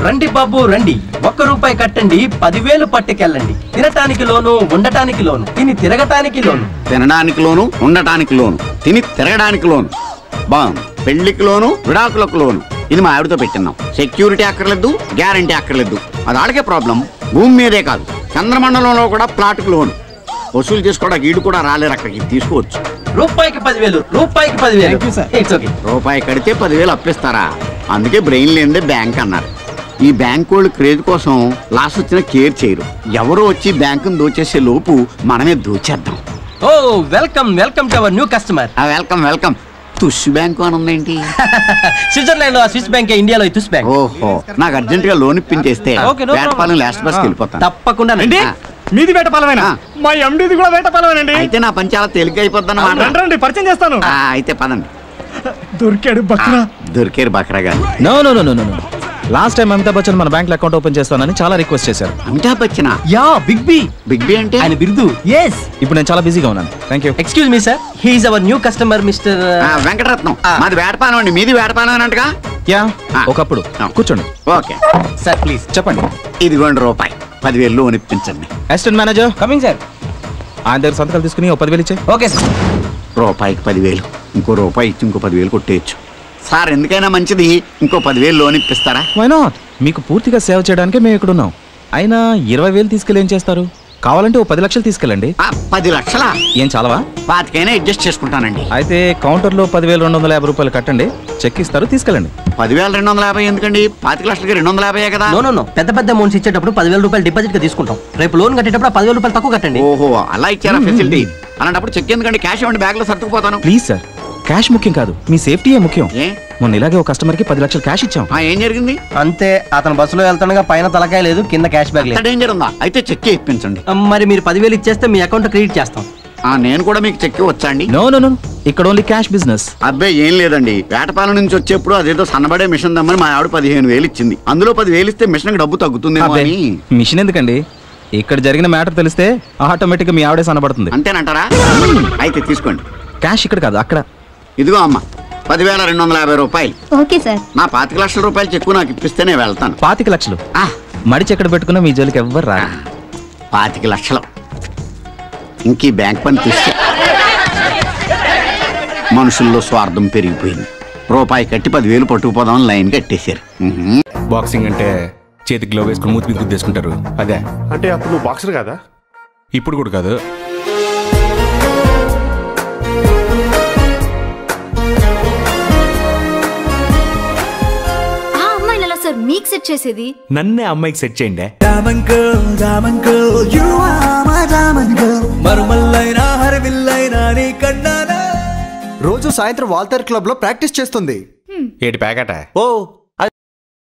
రండి బాబు రండి ఒక్క రూపాయి కట్టండి పదివేలు పట్టుకెళ్ళండి తినటానికి లోను ఉండటానికి లోను తిని తిరగటానికి లోను తినడానికి లోను ఉండటానికి లోను తిని తిరగడానికి లోను బాగుంది పెళ్లికి లోను విడాకులకు లోను ఇది మా ఆవిడతో పెట్టినాం సెక్యూరిటీ అక్కర్లేదు గ్యారంటీ అక్కర్లేదు అది ఆడకే ప్రాబ్లం భూమి మీదే కాదు చంద్రమండలంలో కూడా ప్లాట్కి లోను వసూలు చేసుకోవడానికి ఈడు కూడా రాలేరు అక్కడికి తీసుకోవచ్చు రూపాయికి పదివేలు రూపాయికి పదివేలు Thank you, sir. It's okay రూపాయి కడితే పదివేలు అప్పిస్తారా అందుకే బ్రెయిన్ లేనిదే బ్యాంక్ అన్నారు ఈ బ్యాంక్ వాళ్ళు క్రేజ్ కోసం లాస్ వచ్చిన కేర్ చేయరు ఎవరో వచ్చి బ్యాంకును దోచేసే లోపు మనమే దోచేద్దాం oh welcome welcome to our new customer ఆ, వెల్కమ్ వెల్కమ్ తుష్ బ్యాంకు అని ఉందేంటి స్విట్జర్లాండ్ లో స్విస్ బ్యాంక్ ఇండియాలో తుస్ బ్యాంక్ ఓహో నాకు అర్జెంట్ గా లోన్ ఇప్పించేస్తే Okay, no problem. Vetapalem last bus వెళ్ళిపోతాను తప్పకుండా ఏంటి ఆ. మీది వేటపాలమేనా ఆ. మా ఎండిది కూడా వేటపాలమేనండి అయితే నా పని చాలా తేలిక అయిపోద్ది రండి, రండి పరిచయం చేస్తాను అయితే పదండి దొరికాడు బక్రా దొరికేరు బక్రా గారు no no no no no last time Amitabh Bachchan మన బ్యాంక్ అకౌంట్ ఓపెన్ చేస్తానని చాలా రిక్వెస్ట్ చేశారు అమితాబ్ బచ్చనా yeah big B big B అంటే ఆయన బిరుదు ఎస్ ఇప్పుడు నేను చాలా బిజీగా ఉన్నాను thank you excuse me sir he's our new customer mister ఆ, వెంకటరత్నం ఆ. మాది వేటపాలెం అండి మీది వేటపాలెం అంటగా యా ఆ. ఒకప్పుడు ఆ. కూర్చోండి ఓకే సార్ ప్లీజ్ చెప్పండి ఇదిగోండి రూపాయి పదివేలు లోన్ ఇప్పించండి అసిస్టెంట్ మేనేజర్ కమింగ్ సార్ ఆయన దగ్గర సంతకాలు తీసుకుని ఓ పదివేలు ఇచ్చే ఓకే సార్ రూపాయికి పదివేలు ఇంకో రూపాయి ఇచ్చి ఇంకో పదివేలు కొట్టేయచ్చు సార్ ఎందుకైనా మంచిది ఇంకో పదివేలు లోన్ ఇప్పిస్తారా వై నాట్ మీకు పూర్తిగా సేవ చేయడానికే మేము ఇక్కడ ఉన్నాం అయినా ఇరవై వేలు తీసుకెళ్ళి ఏం చేస్తారు కావాలంటే ఓ పది లక్షలు తీసుకెళ్ళండి ఆ, పది లక్షలా ఏం చాలవా పాతికైనా అడ్జస్ట్ చేసుకుంటానండి అయితే కౌంటర్లో పదివేల రెండు వందల యాభై రూపాయలు కట్టండి చెక్ ఇస్తారు తీసుకెళ్ళండి పదివేల రెండు వందల యాభై ఎందుకండి పాతిక లక్షలకి రెండు వందల యాభై కదా నో నో నో పెద్ద పెద్ద అమౌంట్స్ ఇచ్చేటప్పుడు పదివేల రూపాయలు డిపాజిట్ గా తీసుకుంటాం రేపు లోన్ కట్టేటప్పుడు ఆ పదివేల రూపాయలు తక్కువ కట్టండి ఓహో అలా ఇచ్చారా ఫెసిలిటీ అలాంటప్పుడు చెక్ ఎందుకండి క్యాష్ ఇవ్వండి బ్యాగ్ లో సర్దుకుపోతాను ప్లీజ్ సార్ క్యాష్ ముఖ్యం కాదు మీ సేఫ్టీయే ముఖ్యం ఏ మొన్న ఇలాగే ఒక కస్టమర్కి పది లక్షలు క్యాష్ ఇచ్చాం ఆ, ఏం జరిగింది అంతే అతను బస్సులో వెళ్తుండగా పైన తలకాయ లేదు కింద క్యాష్ బ్యాగ్ అంత లేదు డేంజర్ ఉందా అయితే చెక్ ఇప్పించండి మరి మీరు పదివేలు ఇచ్చేస్తే మీ అకౌంట్ క్రెడిట్ చేస్తాం ఆ, నేను కూడా మీకు చెక్ వచ్చా అండి నో నో నో ఇక్కడ ఓన్లీ క్యాష్ బిజినెస్ అబ్బాయి ఏం లేదండి వేటపాలెం నుంచి వచ్చేప్పుడు అదేదో సన్నబడే మిషన్ దమ్మని మా ఆవిడ పదిహేను వేలు ఇచ్చింది అందులో పది వేలు ఇస్తే మిషన్ డబ్బు తగ్గుతుందేమో అని మిషన్ ఎందుకండి ఇక్కడ జరిగిన మ్యాటర్ తెలిస్తే ఆటోమేటిక్ గా మీ ఆవిడే సనబడుతుంది అంతేనంటారా అయితే తీసుకోండి క్యాష్ ఇక్కడ కాదు అక్కడ ఇదిగో అమ్మ పదివేల రెండు వందల యాభై రూపాయలు ఓకే సార్ నా పాతిక లక్షల రూపాయలు చెక్కు నాకు ఇప్పిస్తే నేను వెళ్తాను పాతిక లక్షలు ఆ, మడిచి ఎక్కడ పెట్టుకున్నా మీ జోలికి ఎవ్వరు రా పాతిక లక్షలు ఇంక ఈ బ్యాంక్ పని చూస్తే మనుషుల్లో స్వార్థం పెరిగిపోయింది రూపాయి కట్టి పదివేలు పట్టుకుపోదామని లైన్ కట్టేశారు ఉహుం. బాక్సింగ్ అంటే చేతికి గ్లో వేసుకుని మూతి మీద గుద్దేసుకుంటారు అదే అంటే అప్పుడు నువ్వు బాక్సర్ కదా ఇప్పుడు కూడా కాదు ఆ అమ్మాయిని ఎలా సార్ మీకు సెట్ చేసేది నన్నే అమ్మాయికి సెట్ చేయండి Diamond girl, diamond girl, you are my diamond girl. మరుమల్లైనా హరివిల్లైనా నీ కన్నానా రోజు సాయంత్రం వాల్తేర్ క్లబ్ లో ప్రాక్టీస్ చేస్తుంది ఏటి ప్యాకెట ఓ